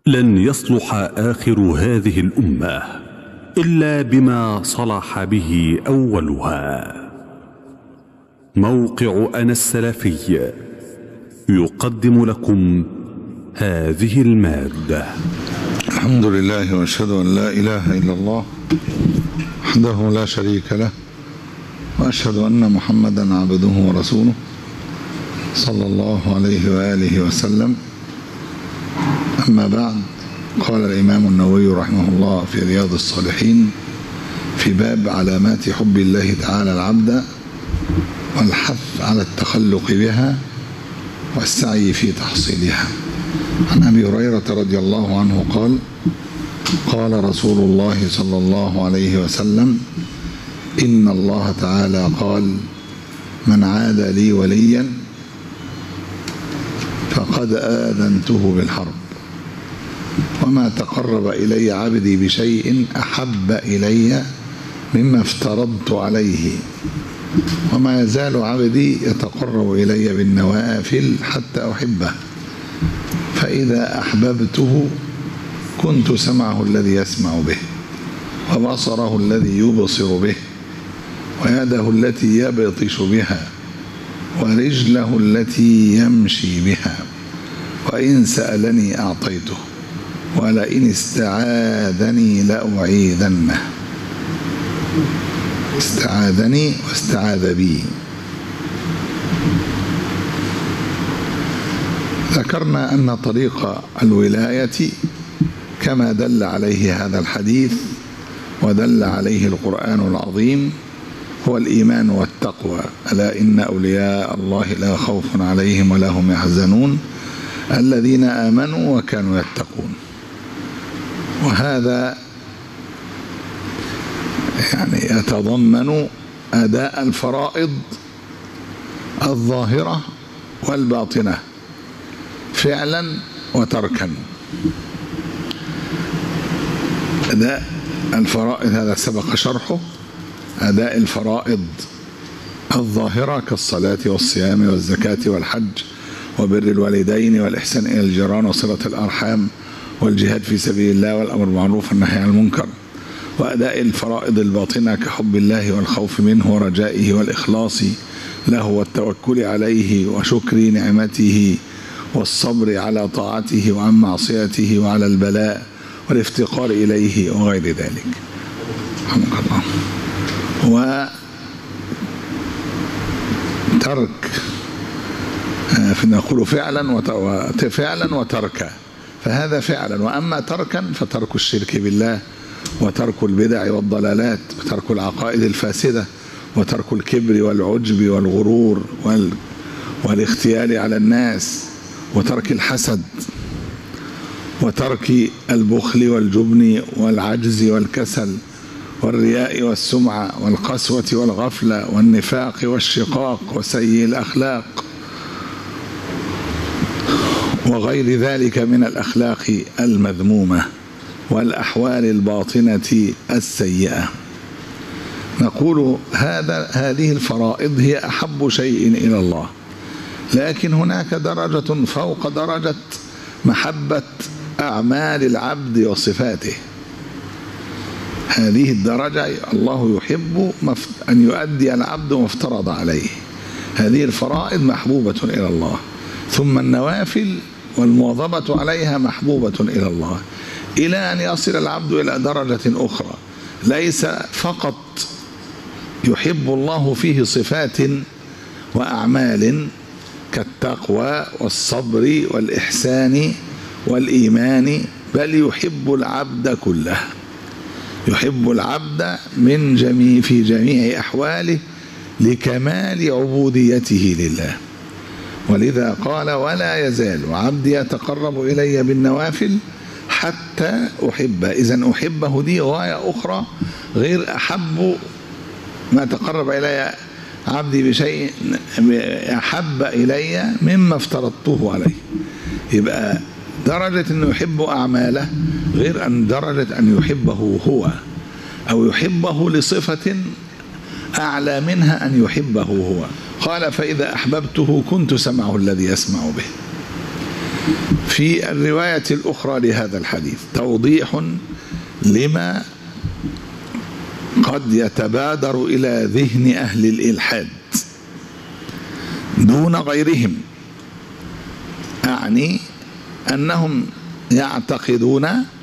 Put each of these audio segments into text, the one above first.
لن يصلح اخر هذه الامه الا بما صلح به اولها موقع انا السلفي يقدم لكم هذه الماده الحمد لله واشهد ان لا اله الا الله وحده لا شريك له واشهد ان محمدا عبده ورسوله صلى الله عليه واله وسلم اما بعد قال الامام النووي رحمه الله في رياض الصالحين في باب علامات حب الله تعالى العبد والحث على التخلق بها والسعي في تحصيلها عن ابي هريره رضي الله عنه قال قال رسول الله صلى الله عليه وسلم ان الله تعالى قال من عاد لي وليا فقد اذنته بالحرب وما تقرب الي عبدي بشيء احب الي مما افترضت عليه وما يزال عبدي يتقرب الي بالنوافل حتى احبه فإذا أحببته كنت سمعه الذي يسمع به وبصره الذي يبصر به ويده التي يبطش بها ورجله التي يمشي بها وإن سألني أعطيته ولئن استعاذني لأعيذنه استعاذني واستعاذ بي ذكرنا أن طريق الولاية كما دل عليه هذا الحديث ودل عليه القرآن العظيم هو الإيمان والتقوى ألا إن أولياء الله لا خوف عليهم ولا هم يحزنون الذين آمنوا وكانوا يتقون وهذا يعني يتضمن أداء الفرائض الظاهرة والباطنة فعلا وتركا أداء الفرائض هذا سبق شرحه أداء الفرائض الظاهرة كالصلاة والصيام والزكاة والحج وبر الوالدين والإحسان إلى الجيران وصلة الأرحام والجهاد في سبيل الله والأمر بالمعروف والنهي عن المنكر وأداء الفرائض الباطنة كحب الله والخوف منه ورجائه والإخلاص له والتوكل عليه وشكر نعمته والصبر على طاعته وعن معصيته وعلى البلاء والافتقار إليه وغير ذلك رحمك الله وترك نقول فعلا فعلا وتركا فهذا فعلا وأما تركا فترك الشرك بالله وترك البدع والضلالات وترك العقائد الفاسدة وترك الكبر والعجب والغرور وال والاختيال على الناس وترك الحسد وترك البخل والجبن والعجز والكسل والرياء والسمعة والقسوة والغفلة والنفاق والشقاق وسيء الأخلاق وغير ذلك من الأخلاق المذمومة والأحوال الباطنة السيئة نقول هذا هذه الفرائض هي أحب شيء إلى الله لكن هناك درجة فوق درجة محبة أعمال العبد وصفاته هذه الدرجة الله يحب أن يؤدي العبد ما افترض عليه هذه الفرائض محبوبة إلى الله ثم النوافل والمواظبة عليها محبوبة إلى الله إلى أن يصل العبد إلى درجة أخرى ليس فقط يحب الله فيه صفات وأعمال كالتقوى والصبر والإحسان والإيمان بل يحب العبد كله يحب العبد من جميع في جميع أحواله لكمال عبوديته لله ولذا قال ولا يزال عبدي يتقرب إلي بالنوافل حتى أحبه إذا أحبه دي غاية أخرى غير أحب ما تقرب إلي عبدي بشيء أحب إلي مما افترضته عليه يبقى درجة أنه يحب أعماله غير أن درجة أن يحبه هو أو يحبه لصفة أعلى منها أن يحبه هو قال فإذا أحببته كنت سمعه الذي يسمع به في الرواية الأخرى لهذا الحديث توضيح لما قد يتبادر إلى ذهن أهل الإلحاد دون غيرهم أعني أنهم يعتقدون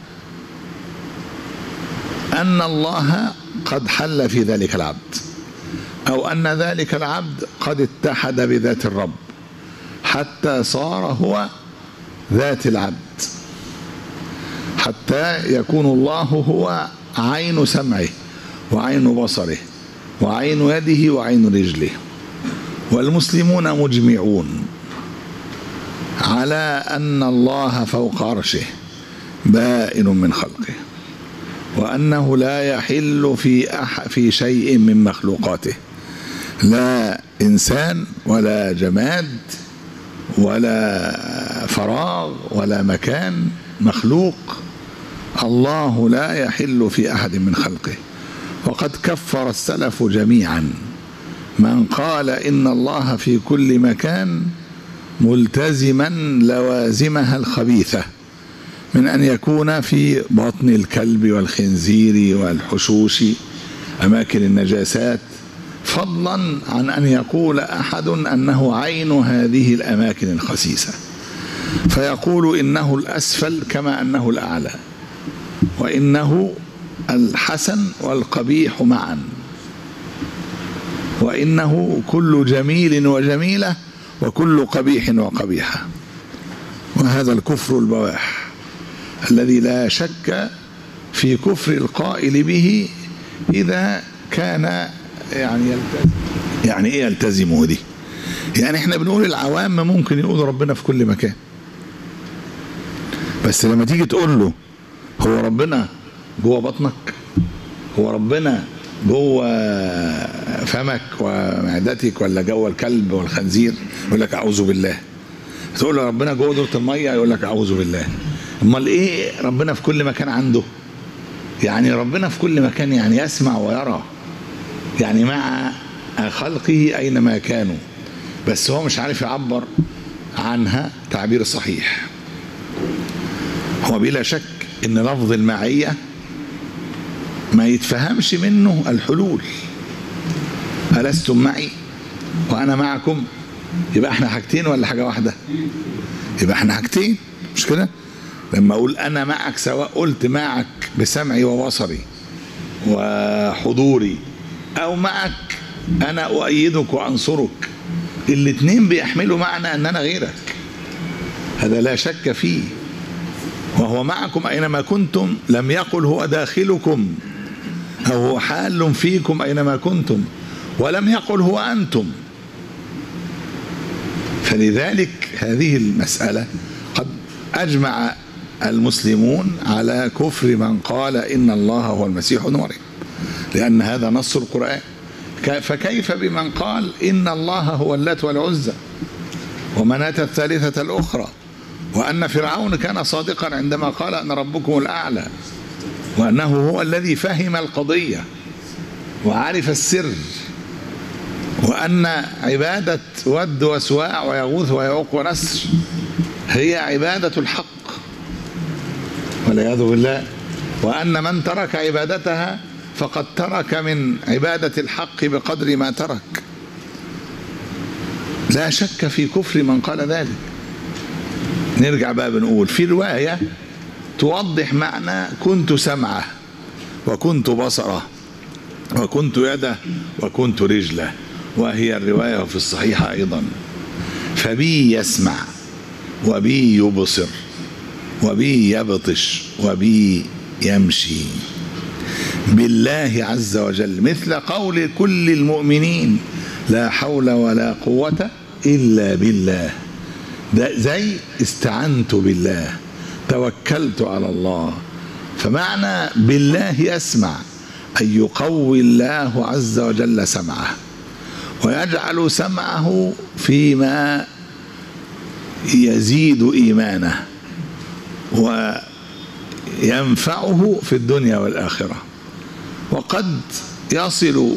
أن الله قد حل في ذلك العبد أو أن ذلك العبد قد اتحد بذات الرب حتى صار هو ذات العبد حتى يكون الله هو عين سمعه وعين بصره وعين يده وعين رجله والمسلمون مجمعون على أن الله فوق عرشه بائن من خلقه وأنه لا يحل في أح في شيء من مخلوقاته لا إنسان ولا جماد ولا فراغ ولا مكان مخلوق الله لا يحل في أحد من خلقه وقد كفر السلف جميعا من قال إن الله في كل مكان ملتزما لوازمها الخبيثة من أن يكون في بطن الكلب والخنزير والحشوش أماكن النجاسات فضلا عن أن يقول أحد أنه عين هذه الأماكن الخسيسة فيقول إنه الأسفل كما أنه الأعلى وإنه الحسن والقبيح معا وإنه كل جميل وجميلة وكل قبيح وقبيحة وهذا الكفر البواح الذي لا شك في كفر القائل به إذا كان يعني يلتزم يعني إيه يلتزمه دي يعني احنا بنقول العوام ممكن يقولوا ربنا في كل مكان بس لما تيجي تقول له هو ربنا جوه بطنك هو ربنا جوه فمك ومعدتك ولا جوه الكلب والخنزير يقول لك اعوذ بالله تقول له ربنا جوه دورة الميه يقول لك اعوذ بالله امال ايه ربنا في كل مكان عنده يعني ربنا في كل مكان يعني يسمع ويرى يعني مع خلقه اينما كانوا بس هو مش عارف يعبر عنها تعبير صحيح هو بلا شك ان لفظ المعيه ما يتفهمش منه الحلول ألستم معي وأنا معكم يبقى احنا حاجتين ولا حاجة واحدة يبقى احنا حاجتين مش كده لما أقول أنا معك سواء قلت معك بسمعي وبصري وحضوري أو معك أنا أؤيدك وأنصرك الاتنين بيحملوا معنى أن أنا غيرك هذا لا شك فيه وهو معكم أينما كنتم لم يقل هو داخلكم أو هو حال فيكم أينما كنتم ولم يقل هو أنتم فلذلك هذه المسألة قد أجمع المسلمون على كفر من قال إن الله هو المسيح ابن مريم لأن هذا نص القرآن فكيف بمن قال إن الله هو اللات والعزى ومناة الثالثة الأخرى وأن فرعون كان صادقا عندما قال أن ربكم الأعلى وأنه هو الذي فهم القضية وعرف السر وأن عبادة ود وسواع ويغوث ويعوق ونسر هي عبادة الحق والعياذ بالله وأن من ترك عبادتها فقد ترك من عبادة الحق بقدر ما ترك لا شك في كفر من قال ذلك نرجع بقى بنقول في رواية توضح معنى كنت سمعه وكنت بصره وكنت يده وكنت رجله وهي الرواية في الصحيحة أيضا فبي يسمع وبي يبصر وبي يبطش وبي يمشي بالله عز وجل مثل قول كل المؤمنين لا حول ولا قوة إلا بالله ده زي استعنت بالله توكلت على الله فمعنى بالله يسمع أن يقوي الله عز وجل سمعه ويجعل سمعه فيما يزيد إيمانه وينفعه في الدنيا والآخرة وقد يصل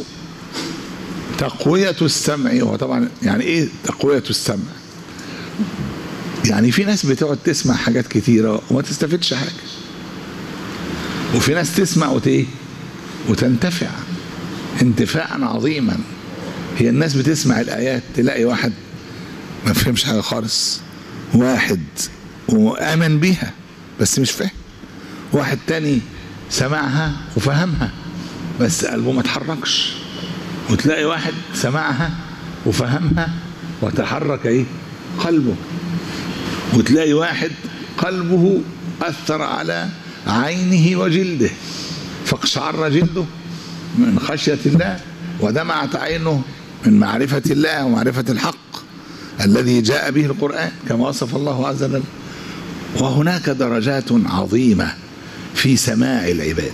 تقوية السمع وطبعا يعني إيه تقوية السمع يعني في ناس بتقعد تسمع حاجات كتيرة وما تستفدش حاجة وفي ناس تسمع وت ايه وتنتفع انتفاعا عظيما هي الناس بتسمع الآيات تلاقي واحد ما فهمش حاجة خالص واحد وآمن بيها بس مش فاهم واحد تاني سمعها وفهمها بس قلبه ما اتحركش وتلاقي واحد سمعها وفهمها وتحرك ايه قلبه وتلاقي واحد قلبه أثر على عينه وجلده فاقشعر جلده من خشية الله ودمعت عينه من معرفة الله ومعرفة الحق الذي جاء به القرآن كما وصف الله عز وجل وهناك درجات عظيمة في سماع العباد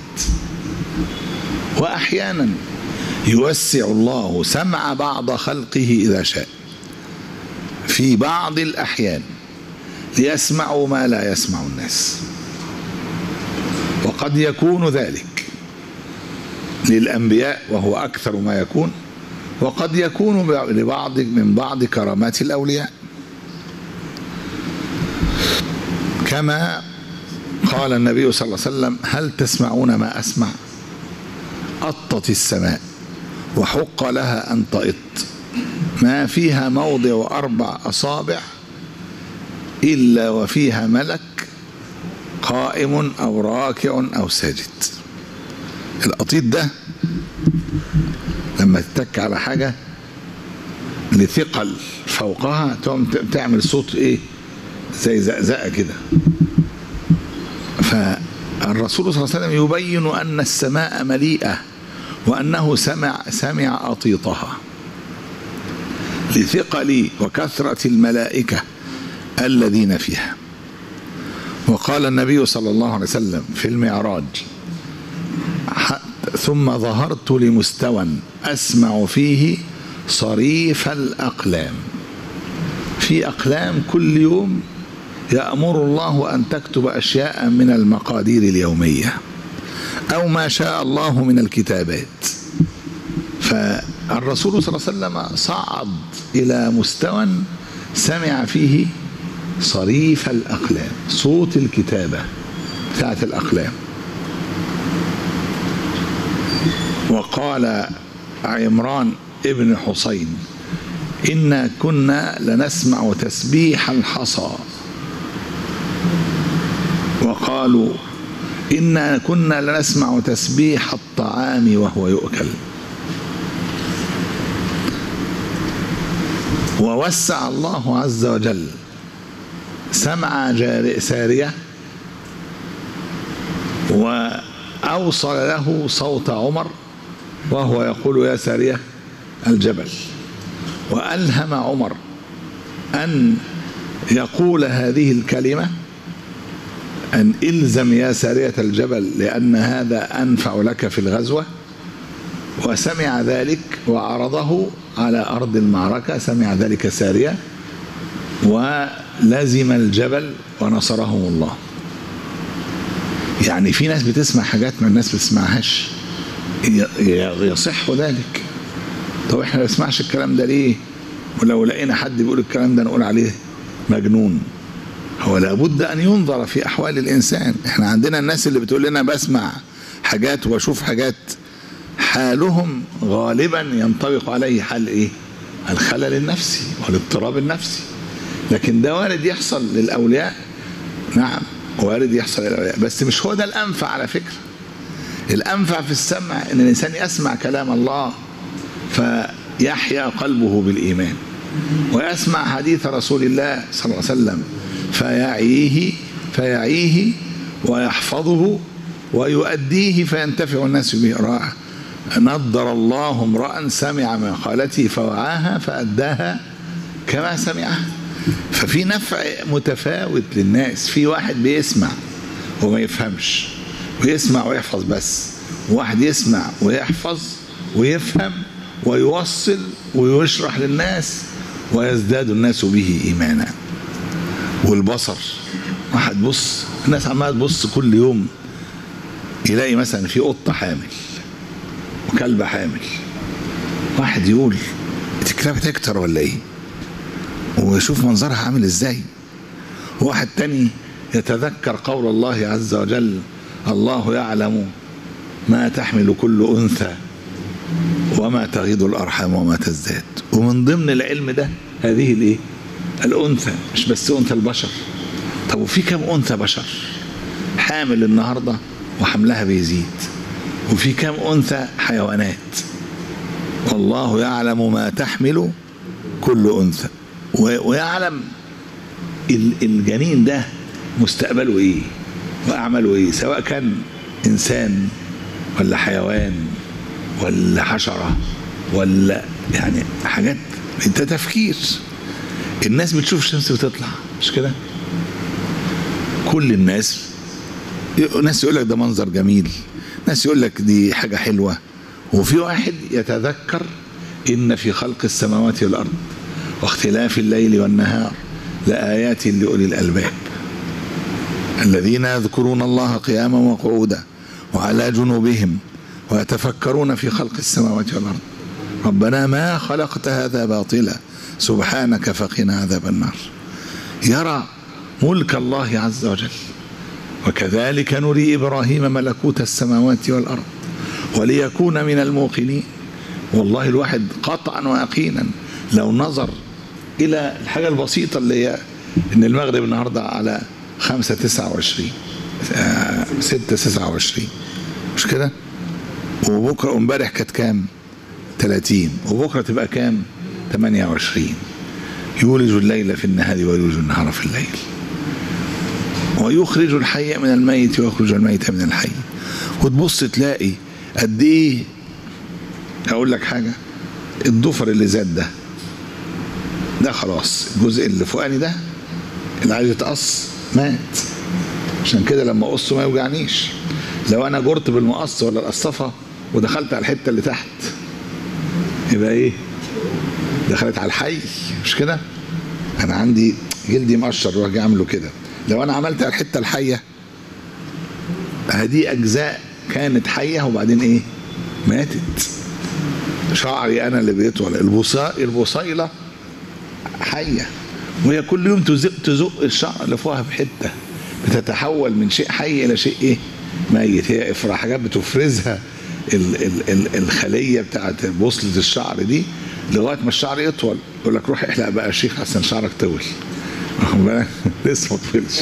وأحيانا يوسع الله سمع بعض خلقه إذا شاء في بعض الأحيان ليسمعوا ما لا يسمع الناس وقد يكون ذلك للأنبياء وهو أكثر ما يكون وقد يكون لبعض من بعض كرامات الأولياء كما قال النبي صلى الله عليه وسلم هل تسمعون ما أسمع أطت السماء وحق لها أن تئط ما فيها موضع أربع أصابع إلا وفيها ملك قائم أو راكع أو ساجد القطيط ده لما تتك على حاجة لثقل فوقها تقوم تعمل صوت ايه زي زقزقة كده فالرسول صلى الله عليه وسلم يبين أن السماء مليئة وأنه سمع سمع أطيطها لثقل وكثرة الملائكة الذين فيها وقال النبي صلى الله عليه وسلم في المعراج ثم ظهرت لمستوى أسمع فيه صريف الأقلام في أقلام كل يوم يأمر الله أن تكتب أشياء من المقادير اليومية أو ما شاء الله من الكتابات فالرسول صلى الله عليه وسلم صعد إلى مستوى سمع فيه صريف الأقلام صوت الكتابة بتاعت الأقلام وقال عمران ابن حسين إنا كنا لنسمع تسبيح الحصى وقالوا إنا كنا لنسمع تسبيح الطعام وهو يؤكل ووسع الله عز وجل سمع سارية وأوصل له صوت عمر وهو يقول يا سارية الجبل وألهم عمر أن يقول هذه الكلمة أن إلزم يا سارية الجبل لأن هذا أنفع لك في الغزوة وسمع ذلك وعرضه على أرض المعركة سمع ذلك سارية ولزم الجبل ونصرهم الله يعني في ناس بتسمع حاجات ما الناس بتسمعهاش يصح ذلك طب احنا ما نسمعش الكلام ده ليه ولو لقينا حد بيقول الكلام ده نقول عليه مجنون هو لابد ان ينظر في احوال الانسان احنا عندنا الناس اللي بتقول لنا بسمع حاجات واشوف حاجات حالهم غالبا ينطبق عليه حال ايه الخلل النفسي والاضطراب النفسي لكن ده وارد يحصل للاولياء نعم وارد يحصل للاولياء بس مش هو ده الانفع على فكره الانفع في السمع ان الانسان يسمع كلام الله فيحيا قلبه بالايمان ويسمع حديث رسول الله صلى الله عليه وسلم فيعيه فيعيه ويحفظه ويؤديه فينتفع الناس به راحة نضر الله امرأ سمع مقالتي فوعاها فأداها كما سمعها ففي نفع متفاوت للناس في واحد بيسمع وما يفهمش ويسمع ويحفظ بس واحد يسمع ويحفظ ويفهم ويوصل ويشرح للناس ويزداد الناس به إيمانا والبصر واحد بص الناس عمالة تبص كل يوم يلاقي مثلا في قطة حامل وكلبة حامل واحد يقول الكلاب تكتر ولا ايه ويشوف منظرها عامل ازاي واحد تاني يتذكر قول الله عز وجل الله يعلم ما تحمل كل أنثى وما تغيض الأرحام وما تزداد ومن ضمن العلم ده هذه الايه الأنثى مش بس أنثى البشر طب وفي كم أنثى بشر حامل النهاردة وحملها بيزيد وفي كم أنثى حيوانات والله يعلم ما تحمل كل أنثى ويعلم الجنين ده مستقبله ايه واعماله ايه سواء كان انسان ولا حيوان ولا حشره ولا يعني حاجات انت تفكير الناس بتشوف الشمس بتطلع مش كده كل الناس ناس يقول لك ده منظر جميل ناس يقول لك دي حاجه حلوه وفي واحد يتذكر ان في خلق السماوات والارض واختلاف الليل والنهار لآيات لأولي الألباب الذين يذكرون الله قياما وقعودا وعلى جنوبهم ويتفكرون في خلق السماوات والأرض ربنا ما خلقت هذا باطلا سبحانك فقنا عذاب النار يرى ملك الله عز وجل وكذلك نري إبراهيم ملكوت السماوات والأرض وليكون من الموقنين والله الواحد قطعا ويقينا لو نظر الى الحاجه البسيطه اللي هي ان المغرب النهارده على 5 29 6 29 مش كده وبكره وامبارح كانت كام 30 وبكره تبقى كام 28 يولج الليل في النهار ويولج النهار في الليل ويخرج الحي من الميت ويخرج الميت من الحي وتبص تلاقي قد ايه اقول لك حاجه الضفر اللي زاد ده ده خلاص الجزء اللي فوقاني ده اللي عايز يتقص مات عشان كده لما اقصه ما يوجعنيش لو انا جرت بالمقص ولا القصافه ودخلت على الحته اللي تحت يبقى ايه دخلت على الحي مش كده انا عندي جلدي مقشر واجي اعمله كده لو انا عملت على الحته الحيه هذه اجزاء كانت حيه وبعدين ايه ماتت شعري انا اللي بيطول البصيله حية وهي كل يوم تزق تزق الشعر اللي فوقها بحتة بتتحول من شيء حي إلى شيء إيه ميت هي إفرا حاجات بتفرزها ال ال ال الخلية بتاعت بوصلة الشعر دي لغاية ما الشعر يطول يقول لك روح احلق بقى يا شيخ عشان شعرك طول واخد بالك لسه ما طولش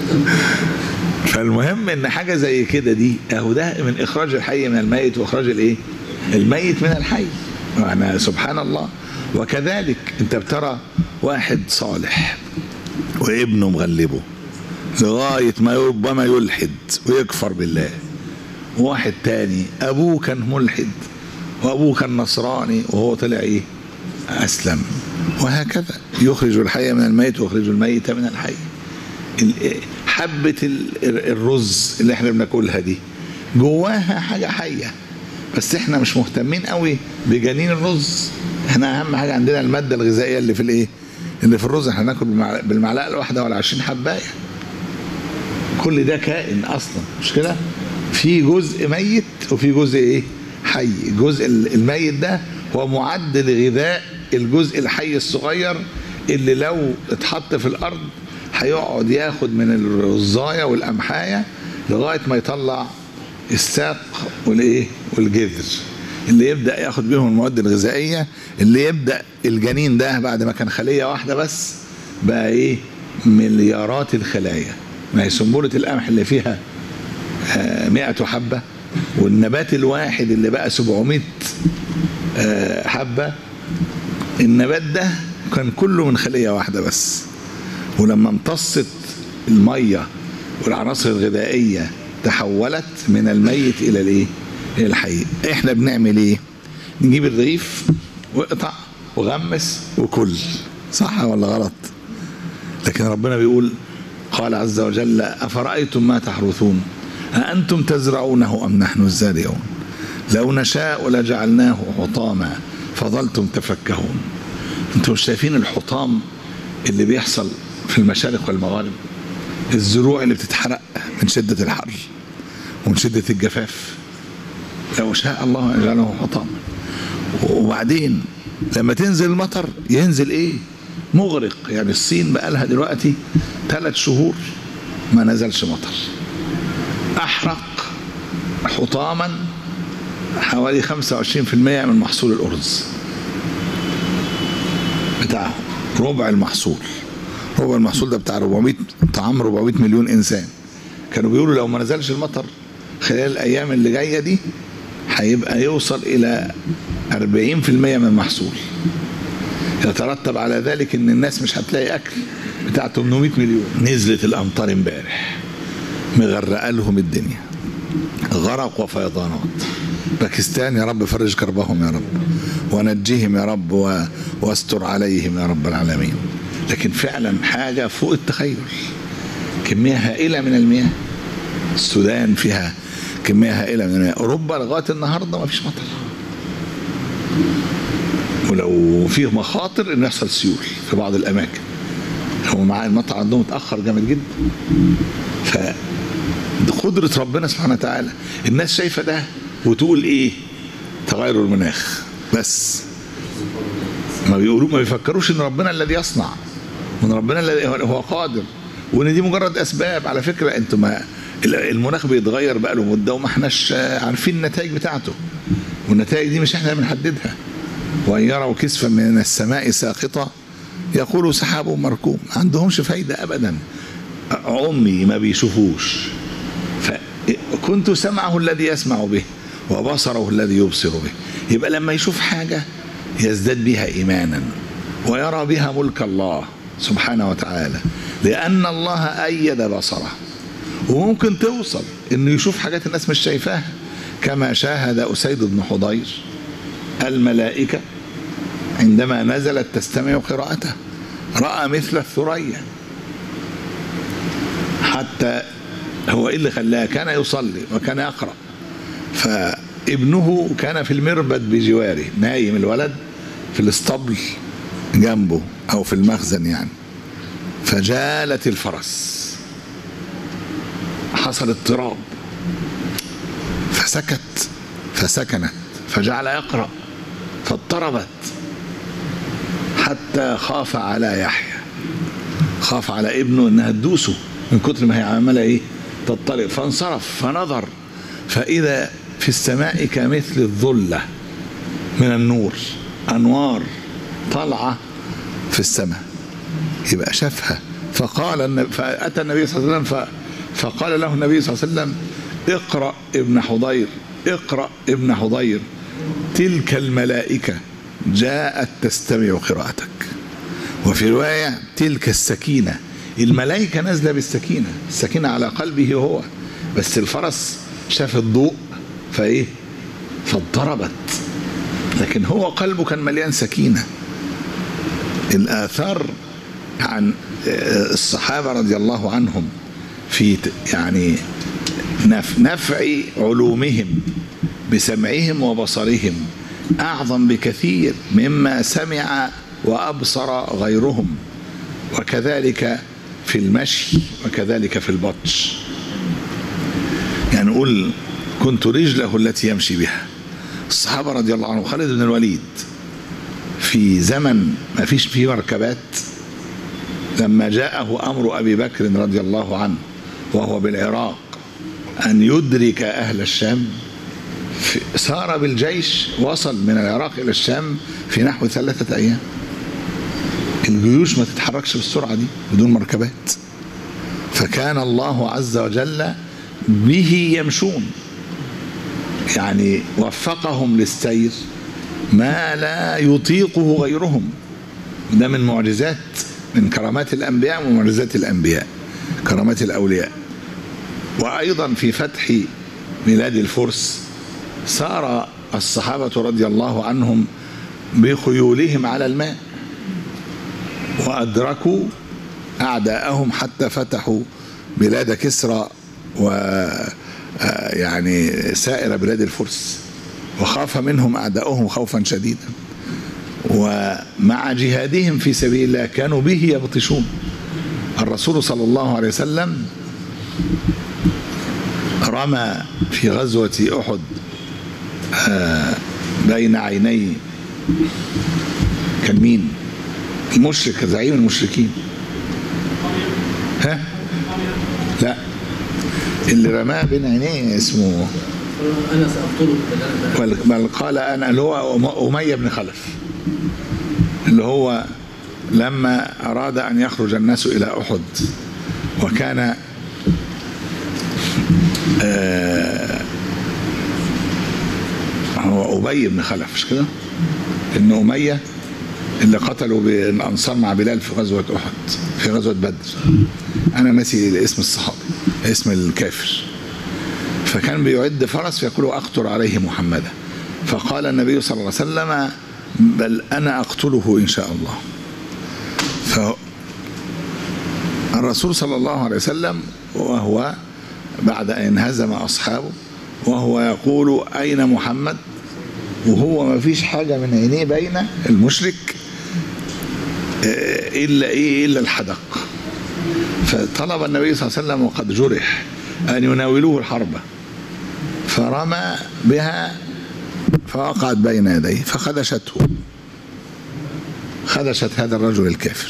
فالمهم ان حاجه زي كده دي اهو ده من اخراج الحي من الميت واخراج الايه الميت من الحي يعني سبحان الله وكذلك انت بترى واحد صالح وابنه مغلبه لغاية ما ربما يلحد ويكفر بالله واحد تاني ابوه كان ملحد وابوه كان نصراني وهو طلع ايه اسلم وهكذا يخرج الحي من الميت ويخرج الميت من الحي حبة الرز اللي احنا بناكلها دي جواها حاجة حية بس احنا مش مهتمين قوي بجنين الرز احنا اهم حاجه عندنا الماده الغذائيه اللي في الايه اللي في الرز احنا ناكل بالمعلقه الواحده ولا 20 حبايه كل ده كائن اصلا مش كده في جزء ميت وفي جزء ايه حي الجزء الميت ده هو معد لغذاء الجزء الحي الصغير اللي لو اتحط في الارض هيقعد ياخد من الرزايه والقمحايه لغايه ما يطلع الساق والايه والجذر اللي يبدا ياخد بيهم المواد الغذائيه اللي يبدا الجنين ده بعد ما كان خليه واحده بس بقى ايه مليارات الخلايا ما هي سنبله القمح اللي فيها 100 حبه والنبات الواحد اللي بقى 700 حبه النبات ده كان كله من خليه واحده بس ولما امتصت الميه والعناصر الغذائيه تحولت من الميت الى الايه؟ الى الحي احنا بنعمل ايه؟ نجيب الرغيف واقطع وغمس وكل صح ولا غلط؟ لكن ربنا بيقول قال عز وجل افرايتم ما تحرثون أأنتم تزرعونه أم نحن الزارعون لو نشاء لجعلناه حطاما فظلتم تفكهون انتم مش شايفين الحطام اللي بيحصل في المشارق والمغارب الزروع اللي بتتحرق من شدة الحر ومن شدة الجفاف لو شاء الله يجعله حطاما وبعدين لما تنزل المطر ينزل ايه مغرق يعني الصين بقى لها دلوقتي ثلاث شهور ما نزلش مطر احرق حطاما حوالي 25% من محصول الارز بتاعهم ربع المحصول ربع المحصول ده بتاع 400 طعام 400 مليون انسان كانوا بيقولوا لو ما نزلش المطر خلال الايام اللي جايه دي هيبقى يوصل الى 40% من المحصول يترتب على ذلك ان الناس مش هتلاقي اكل بتاع 800 مليون نزلت الامطار امبارح مغرقه لهم الدنيا غرق وفيضانات باكستان يا رب فرج كربهم يا رب ونجيهم يا رب و... واستر عليهم يا رب العالمين لكن فعلا حاجه فوق التخيل كميه هائله من المياه السودان فيها كميه هائله من المياه اوروبا لغايه النهارده ما فيش مطر ولو فيه مخاطر ان يحصل سيول في بعض الاماكن هم مع المطر عندهم اتاخر جامد جدا ف قدرة ربنا سبحانه وتعالى الناس شايفة ده وتقول ايه تغير المناخ بس ما بيقولوا ما بيفكروش ان ربنا الذي يصنع وان ربنا الذي هو قادر وان دي مجرد اسباب على فكرة انتم ما المناخ بيتغير بقى له مده وما احناش عارفين النتائج بتاعته والنتائج دي مش احنا بنحددها وان يروا كسفا من السماء ساقطه يقولوا سحاب مركوم ما عندهمش فايده ابدا عمي ما بيشوفوش فكنت سمعه الذي يسمع به وبصره الذي يبصر به يبقى لما يشوف حاجه يزداد بها ايمانا ويرى بها ملك الله سبحانه وتعالى لان الله ايد بصره وممكن توصل انه يشوف حاجات الناس مش شايفاها كما شاهد اسيد بن حضير الملائكه عندما نزلت تستمع قراءته راى مثل الثريا حتى هو ايه اللي خلاه كان يصلي وكان يقرا فابنه كان في المربد بجواره نايم الولد في الاسطبل جنبه او في المخزن يعني فجالت الفرس حصل اضطراب فسكت فسكنت فجعل يقرا فاضطربت حتى خاف على يحيى خاف على ابنه انها تدوسه من كتر ما هي عماله ايه تضطرب فانصرف فنظر فاذا في السماء كمثل الظله من النور انوار طالعه في السماء يبقى شافها فقال فاتى النبي صلى الله عليه وسلم فقال له النبي صلى الله عليه وسلم اقرا ابن حضير اقرا ابن حضير تلك الملائكه جاءت تستمع قراءتك وفي روايه تلك السكينه الملائكه نازله بالسكينه السكينه على قلبه هو بس الفرس شاف الضوء فايه فاضطربت لكن هو قلبه كان مليان سكينه الاثار عن الصحابه رضي الله عنهم في يعني نفع علومهم بسمعهم وبصرهم اعظم بكثير مما سمع وابصر غيرهم وكذلك في المشي وكذلك في البطش يعني نقول كنت رجله التي يمشي بها الصحابه رضي الله عنهم خالد بن الوليد في زمن ما فيش فيه مركبات لما جاءه امر ابي بكر رضي الله عنه وهو بالعراق ان يدرك اهل الشام سار بالجيش وصل من العراق الى الشام في نحو ثلاثه ايام الجيوش ما تتحركش بالسرعه دي بدون مركبات فكان الله عز وجل به يمشون يعني وفقهم للسير ما لا يطيقه غيرهم ده من معجزات من كرامات الانبياء ومعجزات الانبياء كرامات الاولياء وايضا في فتح بلاد الفرس سار الصحابه رضي الله عنهم بخيولهم على الماء وادركوا اعداءهم حتى فتحوا بلاد كسرى و يعني سائر بلاد الفرس وخاف منهم اعداؤهم خوفا شديدا ومع جهادهم في سبيل الله كانوا به يبطشون الرسول صلى الله عليه وسلم رمى في غزوة أحد بين عيني كان مين المشرك زعيم المشركين ها لا اللي رماه بين عينيه اسمه انا ساقتله بل بل قال انا اللي هو أم- اميه بن خلف اللي هو لما اراد ان يخرج الناس الى احد وكان آه، هو ابي بن خلف مش كده؟ ان اميه اللي قتلوا بالانصار مع بلال في غزوه احد في غزوه بدر انا ناسي اسم الصحابي اسم الكافر فكان بيعد فرس فيقول اقتل عليه محمدا فقال النبي صلى الله عليه وسلم بل انا اقتله ان شاء الله فالرسول صلى الله عليه وسلم وهو بعد ان انهزم اصحابه وهو يقول اين محمد وهو ما فيش حاجه من عينيه باينه المشرك آه، الا ايه الا الحدق فطلب النبي صلى الله عليه وسلم وقد جرح ان يناولوه الحربه فرمى بها فوقعت بين يديه فخدشته خدشت هذا الرجل الكافر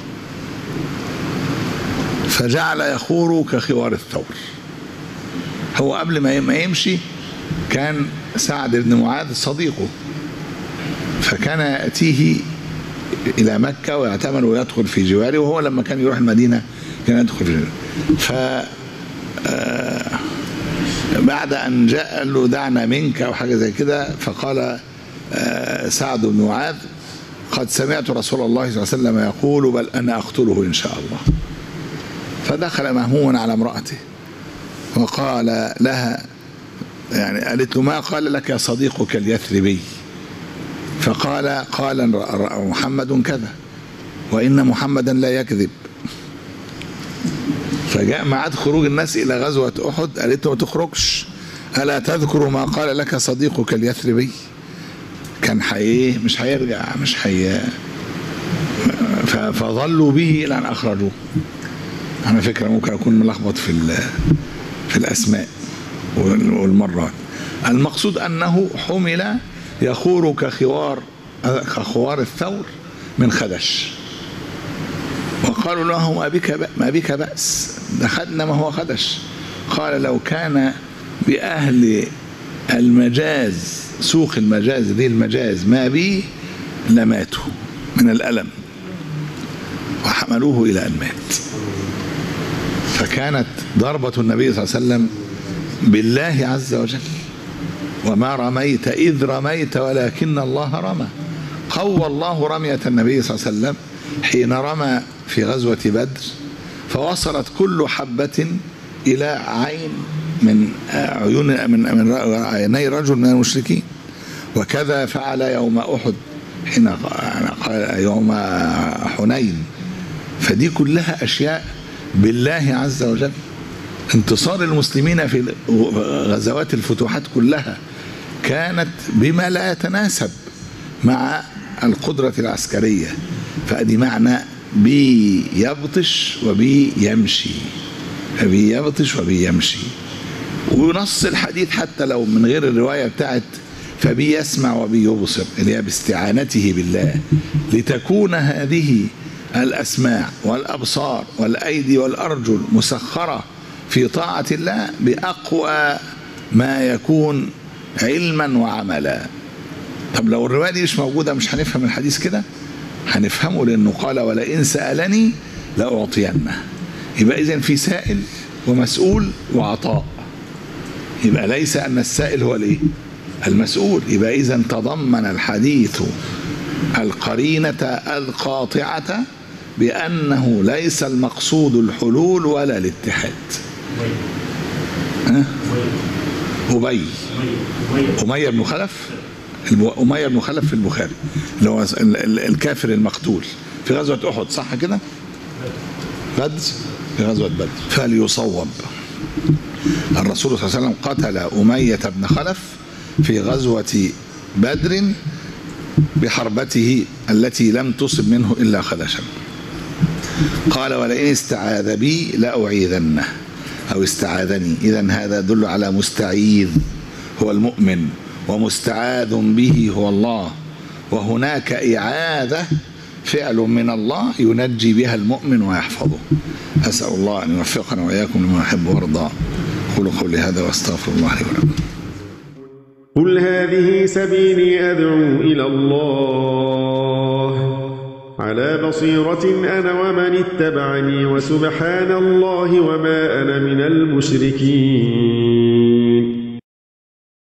فجعل يخور كخوار الثور هو قبل ما ما يمشي كان سعد بن معاذ صديقه فكان يأتيه إلى مكة ويعتمر ويدخل في جواره وهو لما كان يروح المدينة كان يدخل في جواره ف آه، بعد أن جاء قال له دعنا منك أو حاجة زي كده فقال آه، سعد بن معاذ قد سمعت رسول الله صلى الله عليه وسلم يقول بل أنا أقتله إن شاء الله فدخل مهموما على امرأته وقال لها يعني قالت له ما قال لك يا صديقك اليثربي فقال قال محمد كذا وإن محمدا لا يكذب فجاء ميعاد خروج الناس إلى غزوة أحد قالت له ما تخرجش ألا تذكر ما قال لك صديقك اليثربي كان حي مش هيرجع مش حي ف- فظلوا به إلى أن أخرجوه على فكرة ممكن أكون ملخبط في ال- في الأسماء وال- والمرات المقصود أنه حمل يخور كخوار كخوار الثور من خدش وقالوا له ما بك بأ- ما بك بأس دخلنا ما هو خدش قال لو كان بأهل المجاز سوق المجاز ذي المجاز ما بي لماتوا من الألم وحملوه إلى أن مات فكانت ضربة النبي صلى الله عليه وسلم بالله عز وجل وما رميت إذ رميت ولكن الله رمى قوى الله رمية النبي صلى الله عليه وسلم حين رمى في غزوة بدر فوصلت كل حبة إلى عين من عيون من من عيني رجل من المشركين وكذا فعل يوم أحد حين قال يوم حنين فدي كلها أشياء بالله عز وجل انتصار المسلمين في غزوات الفتوحات كلها كانت بما لا يتناسب مع القدرة العسكرية فأدي معنى بي يبطش وبي يمشي بي يبطش وبي يمشي ونص الحديث حتى لو من غير الرواية بتاعت فبي يسمع وبي يبصر اللي هي باستعانته بالله لتكون هذه الأسماع والأبصار والأيدي والأرجل مسخرة في طاعة الله بأقوى ما يكون علما وعملا طب لو الرواية دي مش موجودة مش هنفهم الحديث كده هنفهمه لأنه قال ولئن سألني لأعطينه يبقى إذن في سائل ومسؤول وعطاء يبقى ليس أن السائل هو الإيه المسؤول يبقى إذا تضمن الحديث القرينة القاطعة بأنه ليس المقصود الحلول ولا الاتحاد ها؟ أبي أمية بن خلف أمية بن خلف في البخاري اللي هو الكافر المقتول في غزوة أحد صح كده؟ بدر في غزوة بدر فليصوب الرسول صلى الله عليه وسلم قتل أمية بن خلف في غزوة بدر بحربته التي لم تصب منه إلا خدشا قال ولئن استعاذ بي لأعيذنه أو استعاذني إذا هذا يدل على مستعيذ هو المؤمن ومستعاذ به هو الله وهناك إعاذة فعل من الله ينجي بها المؤمن ويحفظه أسأل الله أن يوفقنا وإياكم لما يحب ويرضى قولوا قولي هذا واستغفر الله لي ولكم قل هذه سبيلي أدعو إلى الله على بصيرة أنا ومن اتبعني وسبحان الله وما أنا من المشركين